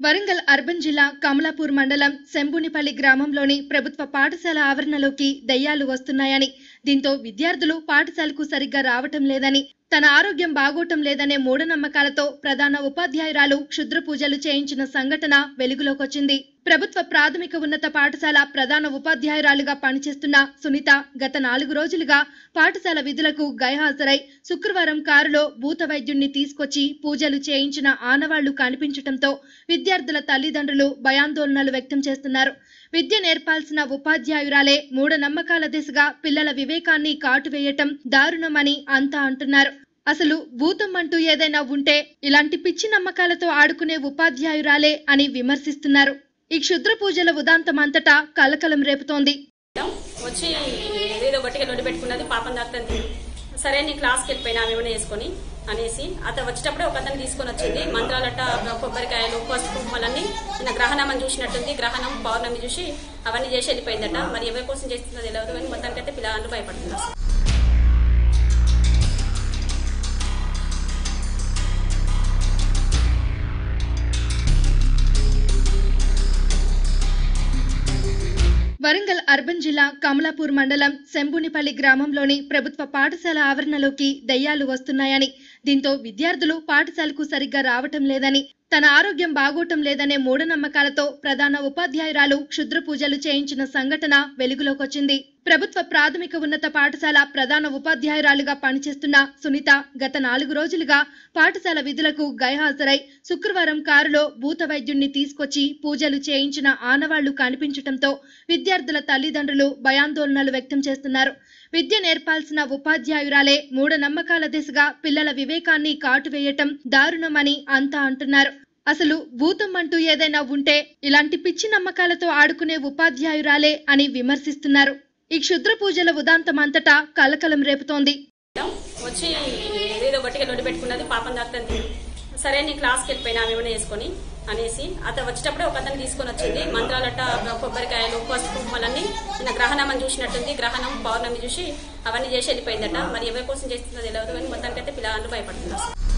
Warangal urban జిల్లా కమలాపూర్ మండలం శంభునిపల్లి గ్రామంలోని ప్రభుత్వ పాఠశాల ఆవరణలోకి దయ్యాలు వస్తున్నాయని దీంతో విద్యార్థులు పాఠశాలకు సరిగ్గా రావటం లేదని తన ఆరోగ్యం బాగోటం లేదనే మూఢనమ్మకాలతో ప్రధాన ఉపాధ్యాయురాలు క్షుద్ర పూజలు చేయించిన సంఘటన వెలుగులోకొచ్చింది ప్రభుత్వ ప్రాథమిక ఉన్నత పాఠశాల ప్రధాన ఉపాధ్యాయురాలుగా పనిచేస్తున్న సునీత గత నాలుగు రోజులుగా పాఠశాల విధులకు గైహాజరై శుక్రవారం కారులో భూత వైద్యుణ్ణి తీసుకొచ్చి పూజలు చేయించిన ఆనవాళ్లు కనిపించటంతో విద్యార్థుల తల్లిదండ్రులు భయాందోళనలు వ్యక్తం చేస్తున్నారు విద్య నేర్పాల్సిన ఉపాధ్యాయురాలే మూఢనమ్మకాల దిశగా పిల్లల వివేకాన్ని కాటువేయటం దారుణమని అంతా అంటున్నారు అసలు భూతం అంటూ ఏదైనా ఉంటే ఇలాంటి పిచ్చి నమ్మకాలతో ఆడుకునే ఉపాధ్యాయురాలే అని విమర్శిస్తున్నారు ఈ క్షుద్ర పూజల ఉదాంతం అంతటా కలకలం రేపుతోంది వచ్చి ఏదో గట్టిగా నొడి పెట్టుకున్నది పాపం దాక్తంది సరే నీ క్లాస్కి వెళ్ళిపోయినా ఆమె ఏమైనా వేసుకొని అనేసి అతను వచ్చేటప్పుడే ఒక అతను తీసుకొని వచ్చింది మంత్రాలట కొబ్బరికాయలు పసుపు మళ్ళీ నిన్న గ్రహణం చూసినట్టుంది గ్రహణం పౌర్ణమి చూసి అవన్నీ చేసి వెళ్ళిపోయిందట మరి ఎవరి కోసం చేస్తుందో తెలియదు కానీ మొత్తానికైతే పిల్లలు భయపడుతున్నారు వరంగల్ అర్బన్ జిల్లా కమలాపూర్ మండలం శంభునిపల్లి గ్రామంలోని ప్రభుత్వ పాఠశాల ఆవరణలోకి దయ్యాలు వస్తున్నాయని దీంతో విద్యార్థులు పాఠశాలకు సరిగ్గా రావటం లేదని తన ఆరోగ్యం బాగోటం లేదనే మూఢనమ్మకాలతో ప్రధాన ఉపాధ్యాయురాలు క్షుద్ర పూజలు చేయించిన సంఘటన వెలుగులోకొచ్చింది ప్రభుత్వ ప్రాథమిక ఉన్నత పాఠశాల ప్రధాన ఉపాధ్యాయురాలుగా పనిచేస్తున్న సునీత గత నాలుగు రోజులుగా పాఠశాల విధులకు గైహాజరై శుక్రవారం కారులో భూత వైద్యుణ్ణి తీసుకొచ్చి పూజలు చేయించిన ఆనవాళ్లు కనిపించటంతో విద్యార్థుల తల్లిదండ్రులు భయాందోళనలు వ్యక్తం చేస్తున్నారు విద్య నేర్పాల్సిన ఉపాధ్యాయురాలే మూఢనమ్మకాల దిశగా పిల్లల వివేకాన్ని కాటువేయటం దారుణమని అంతా అంటున్నారు అసలు భూతం అంటూ ఏదైనా ఉంటే ఇలాంటి పిచ్చి నమ్మకాలతో ఆడుకునే ఉపాధ్యాయురాలే అని విమర్శిస్తున్నారు ఈ క్షుద్ర పూజల ఉదాంతం అంతటా కలకలం రేపుతోంది వచ్చి ఏదో గట్టిగా నొడి పెట్టుకున్నది పాపం దాక్తంది సరే నీ క్లాస్కి వెళ్ళిపోయినా ఆమె ఏమైనా వేసుకొని అనేసి అతను వచ్చేటప్పుడే ఒక అతను తీసుకొని వచ్చింది మంత్రాలట కొబ్బరికాయలు పసుపు మళ్ళీ నిన్న గ్రహణం చూసినట్టుంది గ్రహణం పౌర్ణమి చూసి అవన్నీ చేసి వెళ్ళిపోయిందట మరి ఎవరి కోసం చేస్తుందో తెలియదు కానీ మొత్తానికైతే పిల్లలు భయపడుతున్నారు